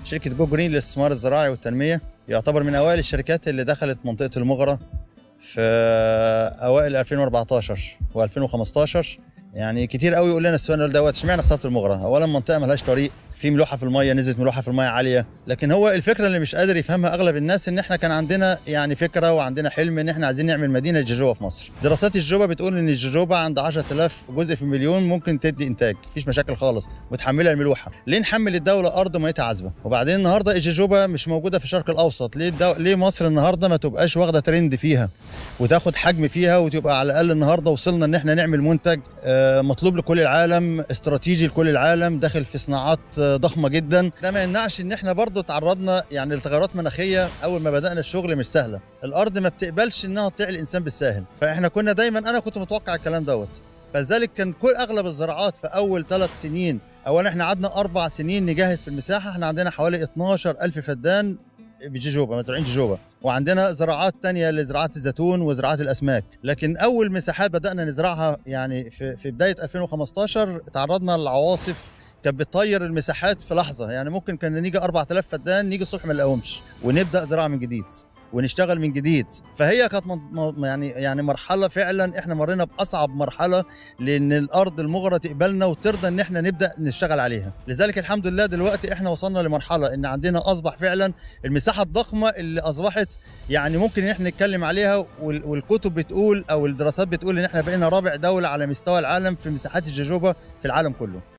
شركه جو جرين للاستثمار الزراعي والتنميه يعتبر من اوائل الشركات اللي دخلت منطقه المغره في اوائل 2014 و2015 يعني كتير قوي يقول لنا السؤال دوت اشمعنى اخترت المغره اولا منطقه ملهاش طريق في ملوحه في الميه نسبه ملوحه في الميه عاليه لكن هو الفكره اللي مش قادر يفهمها اغلب الناس ان احنا كان عندنا يعني فكره وعندنا حلم ان احنا عايزين نعمل مدينه للجوجوبا في مصر دراسات الجوجوبا بتقول ان الجوجوبا عند 10000 جزء في المليون ممكن تدي انتاج مفيش مشاكل خالص متحمله الملوحه ليه نحمل الدوله ارض ميتها عذبه وبعدين النهارده الجوجوبا مش موجوده في الشرق الاوسط ليه الدو... ليه مصر النهارده ما تبقاش واخده ترند فيها وتاخد حجم فيها وتبقى على الاقل النهارده وصلنا ان احنا نعمل منتج آه، مطلوب لكل العالم استراتيجي لكل العالم داخل في صناعات آه، ضخمه جدا ده ما يمنعش ان احنا برضو تعرضنا يعني لتغيرات مناخيه اول ما بدانا الشغل مش سهله الارض ما بتقبلش انها تطيع الانسان بالساهل فاحنا كنا دايما انا كنت متوقع الكلام دوت فلذلك كان كل اغلب الزراعات في اول ثلاث سنين اولا احنا قعدنا اربع سنين نجهز في المساحه احنا عندنا حوالي 12000 فدان بجيجوبا مزروعين جيجوبا وعندنا زراعات تانية لزراعة الزيتون وزراعة الأسماك لكن أول مساحات بدأنا نزرعها يعني في, في بداية 2015 تعرضنا للعواصف كانت بتطير المساحات في لحظة يعني ممكن كان نيجي 4000 فدان نيجي الصبح ما نلاقيهمش ونبدأ زراعة من جديد ونشتغل من جديد فهي كانت من- م- يعني يعني مرحله فعلا احنا مرينا باصعب مرحله لان الارض المغره تقبلنا وترضى ان احنا نبدا نشتغل عليها لذلك الحمد لله دلوقتي احنا وصلنا لمرحله ان عندنا اصبح فعلا المساحه الضخمه اللي اصبحت يعني ممكن ان احنا نتكلم عليها وال- والكتب بتقول او الدراسات بتقول ان احنا بقينا رابع دوله على مستوى العالم في مساحات الجوجوبا في العالم كله